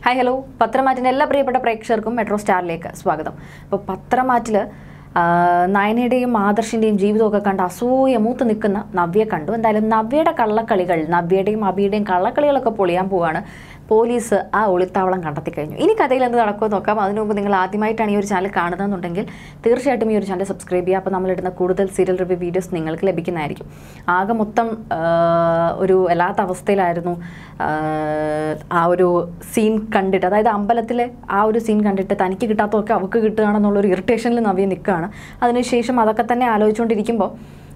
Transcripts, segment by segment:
hi hello പത്രമാറ്റിൻ്റെ എല്ലാ പ്രിയപ്പെട്ട പ്രേക്ഷകർക്കും മെട്രോ സ്റ്റാറിലേക്ക് സ്വാഗതം അപ്പോൾ പത്രമാറ്റിൽ നയനയുടെയും ആദർശിൻ്റെയും ജീവിതമൊക്കെ കണ്ട് അസൂയ മൂത്ത് നിൽക്കുന്ന നവ്യെ കണ്ടു എന്തായാലും നവ്യയുടെ കള്ളക്കളികൾ നവ്യയുടെയും അബിയുടെയും കള്ളക്കളികളൊക്കെ പൊളിയാൻ പോവാണ് പോലീസ് ആ ഒളിത്താവളം കണ്ടെത്തി കഴിഞ്ഞു ഇനി കഥയിൽ എന്ത് നടക്കുമോ നോക്കാം അതിനു മുമ്പ് നിങ്ങൾ ആദ്യമായിട്ടാണ് ഈ ഒരു ചാനൽ കാണുന്നതെന്നുണ്ടെങ്കിൽ തീർച്ചയായിട്ടും ഈ ഒരു ചാനൽ സബ്സ്ക്രൈബ് ചെയ്യുക അപ്പോൾ നമ്മളിടുന്ന കൂടുതൽ സീരിയൽ റിവ്യൂ വീഡിയോസ് നിങ്ങൾക്ക് ലഭിക്കുന്നതായിരിക്കും ആകെ മൊത്തം ആ, ഒരു വല്ലാത്ത അവസ്ഥയിലായിരുന്നു ആ, ആ ഒരു സീൻ കണ്ടിട്ട് അതായത് അമ്പലത്തിലെ ആ ഒരു സീൻ കണ്ടിട്ട് തനിക്ക് കിട്ടാത്തതൊക്കെ അവൾക്ക് കിട്ടുകയാണെന്നുള്ളൊരു ഇറിറ്റേഷനിൽ നവ്യ നിൽക്കുകയാണ് അതിനുശേഷം അതൊക്കെ തന്നെ ആലോചിച്ചുകൊണ്ടിരിക്കുമ്പോൾ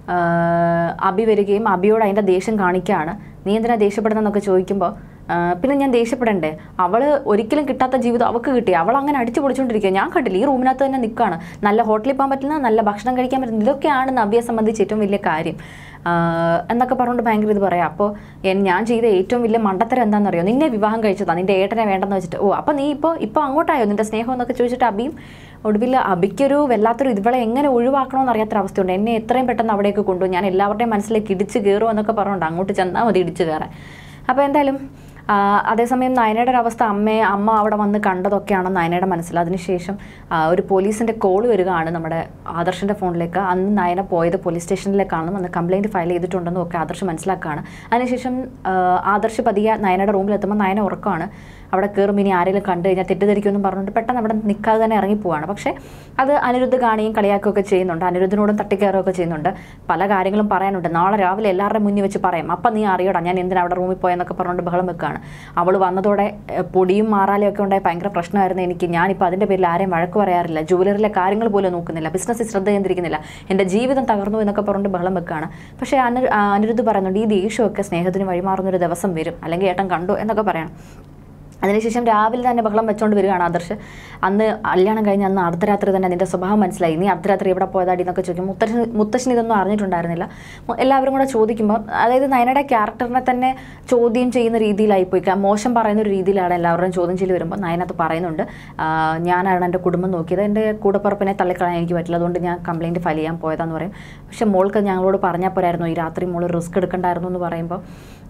ആഹ് അബി വരികയും അബിയോട് അതിൻ്റെ ദേഷ്യം കാണിക്കുകയാണ് നീ എന്തിനാ ദേഷ്യപ്പെടുന്നതെന്നൊക്കെ ചോദിക്കുമ്പോൾ ആഹ് പിന്നെ ഞാൻ ദേഷ്യപ്പെടണ്ടേ അവൾ ഒരിക്കലും കിട്ടാത്ത ജീവിതം അവൾക്ക് കിട്ടി അവൾ അങ്ങനെ അടിച്ചു പൊളിച്ചുകൊണ്ടിരിക്കുക ഞാൻ കണ്ടില്ല ഈ റൂമിനകത്ത് തന്നെ നിൽക്കുകയാണ് നല്ല ഹോട്ടലിൽ പോകാൻ പറ്റുന്ന നല്ല ഭക്ഷണം കഴിക്കാൻ പറ്റുന്ന ഇതൊക്കെയാണ് നവ്യയെ സംബന്ധിച്ച് ഏറ്റവും വലിയ കാര്യം ആഹ് എന്നൊക്കെ പറഞ്ഞുകൊണ്ട് ഭയങ്കര ഇത് പറയാം അപ്പോൾ എൻ- ഞാൻ ചെയ്ത ഏറ്റവും വലിയ മണ്ടത്തരം എന്താണെന്നറിയോ നിന്നെ വിവാഹം കഴിച്ചതാ നിന്റെ ഏട്ടനെ വേണ്ടെന്ന് വെച്ചിട്ട് ഓ അപ്പോൾ നീ ഇപ്പോൾ ഇപ്പോൾ അങ്ങോട്ടായോ നിന്റെ സ്നേഹം എന്നൊക്കെ ചോദിച്ചിട്ട് അബിയും ഒടുവിൽ അബിക്കൊരു വല്ലാത്തൊരു ഇവളെ എങ്ങനെ ഒഴിവാക്കണമെന്ന് അറിയാത്തൊരവസ്ഥയുണ്ട് എന്നെ എത്രയും പെട്ടെന്ന് അവിടേക്ക് കൊണ്ടുപോയി ഞാൻ എല്ലാവരുടെയും മനസ്സിലേക്ക് ഇടിച്ച് കയറുമോ എന്നൊക്കെ പറഞ്ഞുകൊണ്ട് അങ്ങോട്ട് ചെന്നാൽ മതി ഇടിച്ച് കയറാൻ അപ്പോൾ എന്തായാലും ആ, അതേസമയം നയനയുടെ ഒരു അവസ്ഥ അമ്മയെ അമ്മ അവിടെ വന്ന് കണ്ടതൊക്കെയാണ് നയനയുടെ മനസ്സിൽ അതിനുശേഷം ആ, ഒരു പോലീസിൻ്റെ കോൾ വരികയാണ് നമ്മുടെ ആദർശിൻ്റെ ഫോണിലേക്ക് അന്ന് നയന പോയത് പോലീസ് സ്റ്റേഷനിലേക്കാണ് അന്ന് കംപ്ലയിൻറ്റ് ഫയൽ ചെയ്തിട്ടുണ്ടെന്നും ഒക്കെ ആദർശ് മനസ്സിലാക്കുകയാണ് അതിനുശേഷം ആ, ആദർശ് പതിയെ നയനയുടെ റൂമിലെത്തുമ്പോൾ നയന ഉറക്കമാണ് അവിടെ കയറും ഇനി ആരെങ്കിലും കണ്ടു കഴിഞ്ഞാൽ തെറ്റിദ്ധരിക്കുമെന്നും പറഞ്ഞുകൊണ്ട് പെട്ടെന്ന് അവിടെ നിൽക്കാതെ തന്നെ ഇറങ്ങി പോവാണ് പക്ഷേ അത് അനിരുദ്ധ കാണുകയും കളിയാക്കുകയൊക്കെ ചെയ്യുന്നുണ്ട് അനിരുദ്ധനോടും തട്ടിക്കയറുകയൊക്കെ ചെയ്യുന്നുണ്ട് പല കാര്യങ്ങളും പറയാനുണ്ട് നാളെ രാവിലെ എല്ലാവരുടെ മുന്നിൽ വെച്ച് പറയും അപ്പം നീ അറിയടാ ഞാൻ എന്തിനാ അവിടെ റൂമിൽ പോയെന്നൊക്കെ പറഞ്ഞുകൊണ്ട് ബഹളം വെക്കുകയാണ് അവൾ വന്നതോടെ എഹ്, പൊടിയും മാറാലും ഒക്കെ ഉണ്ടായ ഭയങ്കര പ്രശ്നമായിരുന്നു എനിക്ക് ഞാനിപ്പോൾ അതിൻ്റെ പേരിൽ ആരെയും വഴക്ക് പറയാറില്ല ജുവലറിലെ കാര്യങ്ങൾ പോലും നോക്കുന്നില്ല ബിസിനസ്സിൽ ശ്രദ്ധ കേന്ദ്രീകരിക്കുന്നില്ല എൻ്റെ ജീവിതം തകർന്നു എന്നൊക്കെ പറഞ്ഞുകൊണ്ട് ബഹളം വെക്കുകയാണ് പക്ഷേ അനു ആ, അനിരുദ്ധ് പറയുന്നുണ്ട് ഈ ദേഷ്യമൊക്കെ സ്നേഹത്തിന് വഴിമാറുന്നൊരു ദിവസം വരും അല്ലെങ്കിൽ ഏട്ടൻ കണ്ടു എന്നൊക്കെ പറയണം അതിനുശേഷം രാവിലെ തന്നെ ബഹളം വെച്ചുകൊണ്ട് വരികയാണ് ആദർശ് അന്ന് കല്യാണം കഴിഞ്ഞ് അന്ന് അർദ്ധരാത്രി തന്നെ നിന്റെ സ്വഭാവം മനസ്സിലായി നീ അർദ്ധരാത്രി എവിടെ പോയതാടി എന്നൊക്കെ ചോദിക്കും മുത്തശ്ശൻ മുത്തശ്ശൻ ഇതൊന്നും അറിഞ്ഞിട്ടുണ്ടായിരുന്നില്ല മു- എല്ലാവരും കൂടെ ചോദിക്കുമ്പോൾ അതായത് നയനയുടെ ക്യാരക്ടറിനെ തന്നെ ചോദ്യം ചെയ്യുന്ന രീതിയിലായിപ്പോയി ക- മോശം പറയുന്ന ഒരു രീതിയിലാണ് എല്ലാവരുടെയും ചോദ്യം ചെയ്ത് വരുമ്പോൾ നയനത് പറയുന്നുണ്ട് ആ, ഞാനാണ് എൻ്റെ കുടുംബം നോക്കിയത് എൻ്റെ കൂടപ്പുറപ്പിനെ തള്ളിക്കളയാൻ എനിക്ക് പറ്റില്ല അതുകൊണ്ട് ഞാൻ കംപ്ലയിൻറ്റ് ഫയൽ ചെയ്യാൻ പോയതാന്ന് പറയും പക്ഷെ മോൾക്ക് ഞങ്ങളോട് പറഞ്ഞാൽ പോരായിരുന്നു ഈ രാത്രി മോൾ റിസ്ക് എടുക്കണ്ടായിരുന്നു എന്ന് പറയുമ്പോൾ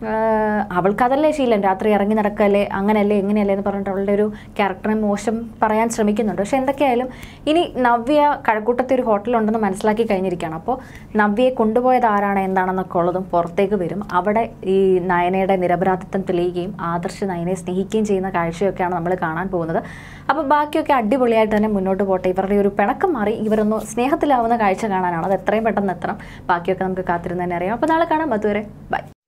ആഹ് അവൾക്കതല്ലേ ശീലം രാത്രി ഇറങ്ങി നടക്കല്ലേ അങ്ങനെയല്ലേ എങ്ങനെയല്ലേ എന്ന് പറഞ്ഞിട്ട് അവളുടെ ഒരു ക്യാരക്ടറെ മോശം പറയാൻ ശ്രമിക്കുന്നുണ്ട് പക്ഷെ എന്തൊക്കെയായാലും ഇനി നവ്യ കഴക്കൂട്ടത്തെ ഒരു ഹോട്ടലുണ്ടെന്ന് മനസ്സിലാക്കി കഴിഞ്ഞിരിക്കുകയാണ് അപ്പോൾ നവ്യയെ കൊണ്ടുപോയത് ആരാണ് എന്താണെന്നൊക്കെ ഉള്ളതും പുറത്തേക്ക് വരും അവിടെ ഈ നയനയുടെ നിരപരാധിത്വം തെളിയുകയും ആദർശ് നയനയെ സ്നേഹിക്കുകയും ചെയ്യുന്ന കാഴ്ചയൊക്കെയാണ് നമ്മൾ കാണാൻ പോകുന്നത് അപ്പോൾ ബാക്കിയൊക്കെ അടിപൊളിയായിട്ട് തന്നെ മുന്നോട്ട് പോട്ടെ ഇവരുടെ ഒരു പിണക്കം മാറി ഇവരൊന്ന് സ്നേഹത്തിലാവുന്ന കാഴ്ച കാണാനാണ് അത് എത്രയും പെട്ടെന്ന് എത്തണം ബാക്കിയൊക്കെ നമുക്ക് കാത്തിരുന്ന് തന്നെ അറിയാം അപ്പോൾ നാളെ കാണാം അതുവരെ ബൈ